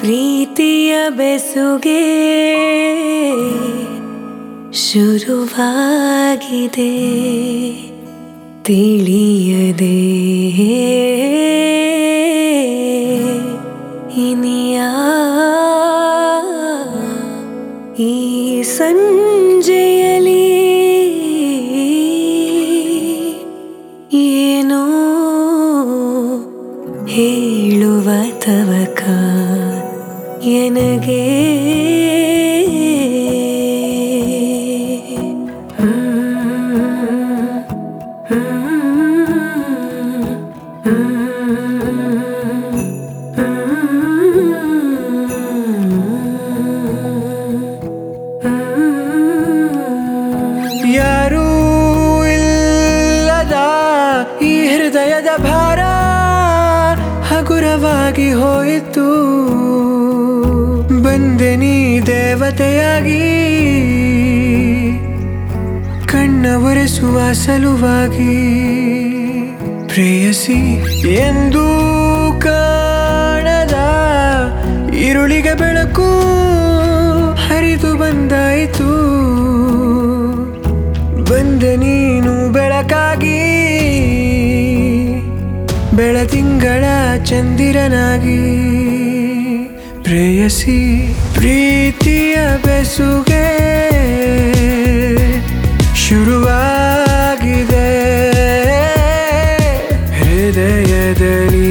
ಪ್ರೀತಿಯ ಬೆಸುಗೆ ಶುರುವಾಗಿದೆ ತಿಳಿಯದೆ ಇನಿಯ ಈ ಸಂಜೆಯಲಿ ಏನೋ ಹೇಳುವ ತವಕ ಎನಗೆ ಯಾರೂ ಇಲ್ಲದ ಈ ಹೃದಯದ ಭಾರ ಹಗುರವಾಗಿ ಹೋಯಿತು ಬಂದೆ ನೀ ದೇವತೆಯಾಗಿ ಕಣ್ಣ ಒರೆಸುವ ಸಲುವಾಗಿ ಪ್ರೇಯಸಿ ಎಂದು ಕಾಣದ ಈರುಳಿಗೆ ಬೆಳಕು ಹರಿದು ಬಂದಾಯಿತು ಬಂದೆ ನೀನು ಬೆಳಕಾಗಿ ಬೆಳತಿಂಗಳ ಚಂದಿರನಾಗಿ ಪ್ರೇಯಸಿ ಪ್ರೀತಿಯ ಬೆಸುಗೆ ಶುರುವಾಗಿದೆ ಹೃದಯದಲ್ಲಿ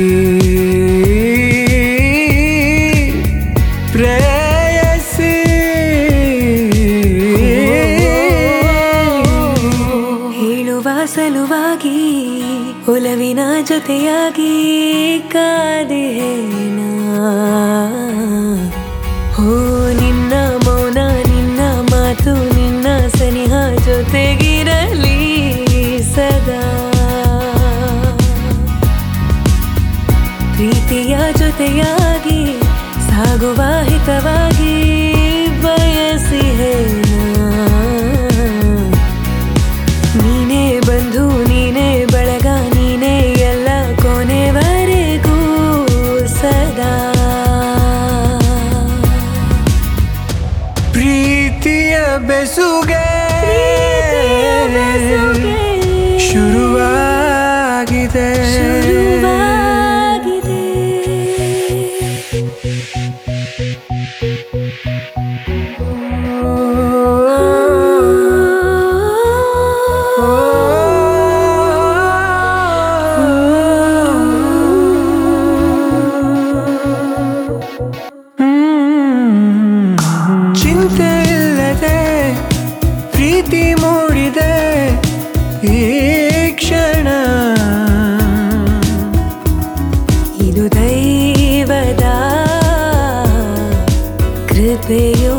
ಪ್ರೇಯಸಿ ಹೇಳುವ ಸಲುವಾಗಿ ಒಲವಿನ ಜೊತೆಯಾಗಿ ಕಾದೇನ ಹೋ ನಿನ್ನ ಮೌನ ನಿನ್ನ ಮಾತು ನಿನ್ನ ಸನಿಹ ಜೊತೆಗಿರಲಿ ಸದಾ ಪ್ರೀತಿಯ ಜೊತೆಯಾಗಿ ಸಾಗುವ ಹಿತವಾಗಿ ಬಯಸಿಹೇನ ನೀನೇ ಬಂಧು ನೀನೇ ಬಳಗ ನೀನೇ ಎಲ್ಲ ಕೊನೆವರೆಗೂ ಸದಾ ಪ್ರೀತಿಯ ಬೆಸುಗೆ ಪ್ರೀತಿಯ ಬೆಸುಗೆ ಶುರುವಾಗಿದೆ ಶುರುವಾಗಿದೆ ಚಿಂತೆ ಇಲ್ಲದೆ ಪ್ರೀತಿ ಮೂಡಿದೆ ಈ ಕ್ಷಣ ಇದು ದೈವದ ಕೃಪೆಯೋ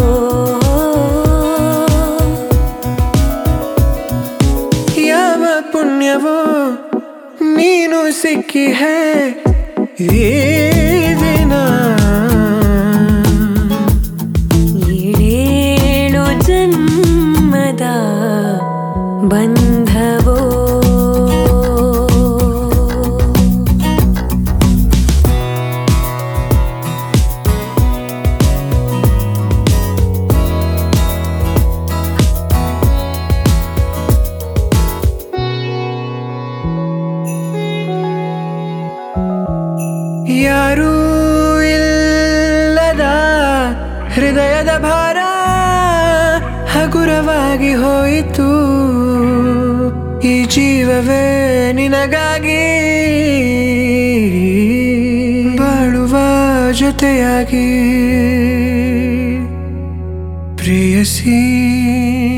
ಯಾವ ಪುಣ್ಯವೋ ನೀನು ಸಿಕ್ಕಿ ಹೇ ಈ ದಿನ ಏಳೇಳು ಜನ್ಮದ ಬಂಧವೋ ಯಾರೂ ಇಲ್ಲದ ಹೃದಯದ ಭಾರ ಹಗುರವಾಗಿ ಹೋಯಿತು ಈ ಜೀವವೇ ನಿನಗಾಗಿ ಬಾಳುವ ಜೊತೆಯಾಗಿ ಪ್ರೇಯಸಿ